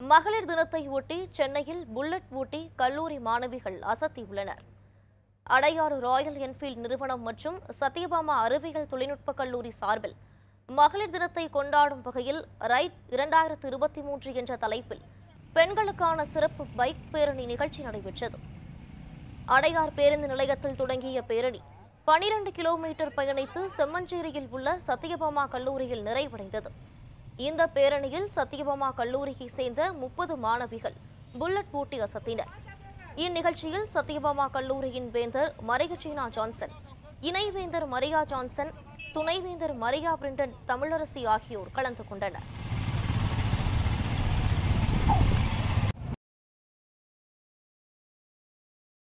மகளிர் தினத்தை ஒட்டி சென்னையில் புல்லட் பூட்டி கல்லூரி மாணவிகள் அசத்தியுள்ளனர் அடையாறு ராயல் என்ஃபீல்ட் நிறுவனம் மற்றும் சத்யபாமா அறிவியல் தொழில்நுட்ப கல்லூரி சார்பில் மகளிர் தினத்தை கொண்டாடும் வகையில் ரைட் இரண்டாயிரத்து இருபத்தி மூன்று என்ற தலைப்பில் பெண்களுக்கான சிறப்பு பைக் பேரணி நிகழ்ச்சி நடைபெற்றது அடையார் பேருந்து நிலையத்தில் தொடங்கிய பேரணி பனிரெண்டு கிலோமீட்டர் பயணித்து செம்மஞ்சேரியில் உள்ள சத்யபாமா கல்லூரியில் நிறைவடைந்தது இந்த பேரணியில் சத்யபாமா கல்லூரியை சேர்ந்த முப்பது மாணவிகள் புல்லட் பூட்டி அசத்தினர் இந்நிகழ்ச்சியில் சத்யபாமா கல்லூரியின் வேந்தர் மரியச்சீனா ஜான்சன் இணைவேந்தர் மரியா ஜான்சன் துணைவேந்தர் மரியா பிரிண்டன் தமிழரசி ஆகியோர் கலந்து கொண்டனர்